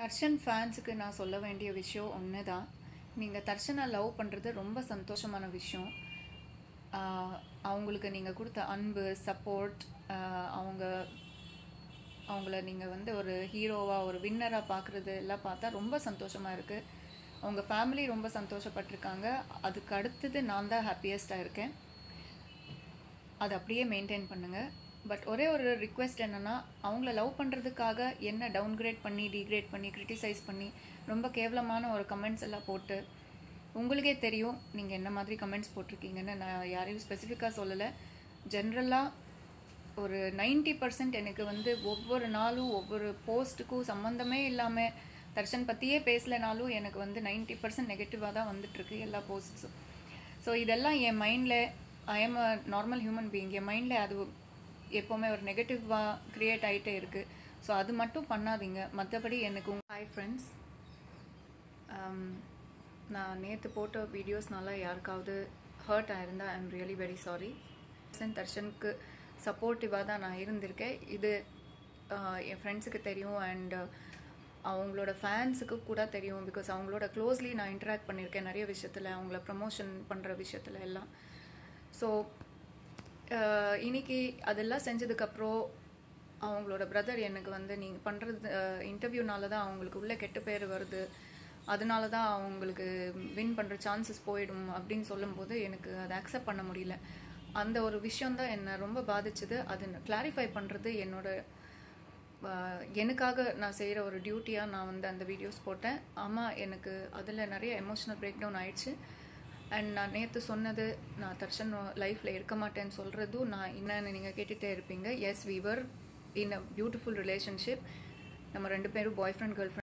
தர்ஷன் ஃபேன்ஸுக்கு நான் சொல்ல வேண்டிய விஷயம் ஒன்று தான் நீங்கள் தர்ஷனை லவ் பண்ணுறது ரொம்ப சந்தோஷமான விஷயம் ஆஹ் அவங்களுக்கு நீங்கள் கொடுத்த அன்பு சப்போர்ட் அவங்க அவங்கள நீங்கள் வந்து ஒரு ஹீரோவாக ஒரு வின்னராக பார்க்குறது எல்லாம் பார்த்தா ரொம்ப சந்தோஷமாக இருக்குது அவங்க ஃபேமிலி ரொம்ப சந்தோஷப்பட்டிருக்காங்க அதுக்கு அடுத்தது நான் தான் ஹாப்பியஸ்ட்டாக இருக்கேன் அதை அப்படியே மெயின்டைன் பண்ணுங்கள் பட் ஒரே ஒரு ரிக்வெஸ்ட் என்னென்னா அவங்கள லவ் பண்ணுறதுக்காக என்ன டவுன்கிரேட் பண்ணி டிகிரேட் பண்ணி கிரிட்டிசைஸ் பண்ணி ரொம்ப கேவலமான ஒரு கமெண்ட்ஸ் எல்லாம் போட்டு உங்களுக்கே தெரியும் நீங்கள் என்ன மாதிரி கமெண்ட்ஸ் போட்டிருக்கீங்கன்னு நான் யாரையும் ஸ்பெசிஃபிக்காக சொல்லலை ஜென்ரலாக ஒரு 90% பர்சன்ட் எனக்கு வந்து ஒவ்வொரு நாளும் ஒவ்வொரு போஸ்ட்டுக்கும் சம்மந்தமே இல்லாமல் தர்ஷன் பற்றியே பேசலைனாலும் எனக்கு வந்து 90% பர்சன்ட் நெகட்டிவாக தான் வந்துட்டுருக்கு எல்லா போஸ்ட்ஸும் ஸோ இதெல்லாம் என் மைண்டில் I am a normal human being என் மைண்டில் அது எப்போவுமே ஒரு நெகட்டிவாக க்ரியேட் ஆகிட்டே இருக்குது ஸோ அது மட்டும் பண்ணாதீங்க மற்றபடி எனக்கு ஹாய் ஃப்ரெண்ட்ஸ் நான் நேற்று போட்ட வீடியோஸ்னால யாருக்காவது ஹர்ட் ஆயிருந்தா I am really very sorry தர்ஷனுக்கு சப்போர்ட்டிவாக தான் நான் இருந்திருக்கேன் இது ஆஹ், என் ஃப்ரெண்ட்ஸுக்கு தெரியும் அண்ட் அவங்களோட ஃபேன்ஸுக்கு கூட தெரியும் பிகாஸ் அவங்களோட க்ளோஸ்லி நான் இன்டராக்ட் பண்ணியிருக்கேன் நிறைய விஷயத்தில் அவங்கள ப்ரமோஷன் பண்ணுற விஷயத்துல எல்லாம் ஸோ இன்னைக்கு அதெல்லாம் செஞ்சதுக்கப்புறம் அவங்களோட பிரதர் எனக்கு வந்து நீங்கள் பண்ணுறது இன்டர்வியூனால தான் அவங்களுக்கு உள்ள கெட்ட பேர் வருது அதனால தான் அவங்களுக்கு வின் பண்ணுற சான்சஸ் போயிடும் அப்படின்னு சொல்லும்போது எனக்கு அதை அக்செப்ட் பண்ண முடியல அந்த ஒரு விஷயந்தான் என்னை ரொம்ப பாதிச்சது அது கிளாரிஃபை பண்ணுறது என்னோட ஆஹ், எனக்காக நான் செய்கிற ஒரு டியூட்டியாக நான் வந்து அந்த வீடியோஸ் போட்டேன் ஆமாம் எனக்கு அதில் நிறைய எமோஷனல் பிரேக் டவுன் ஆயிடுச்சு அண்ட் நான் நேற்று சொன்னது நான் தர்ஷன் லைஃப்பில் இருக்க மாட்டேன்னு சொல்கிறதும் நான் என்னன்னு நீங்கள் கேட்டுகிட்டே இருப்பீங்க yes we are in a beautiful relationship நம்ம ரெண்டு பேரும் பாய் ஃப்ரெண்ட் கேர்ள்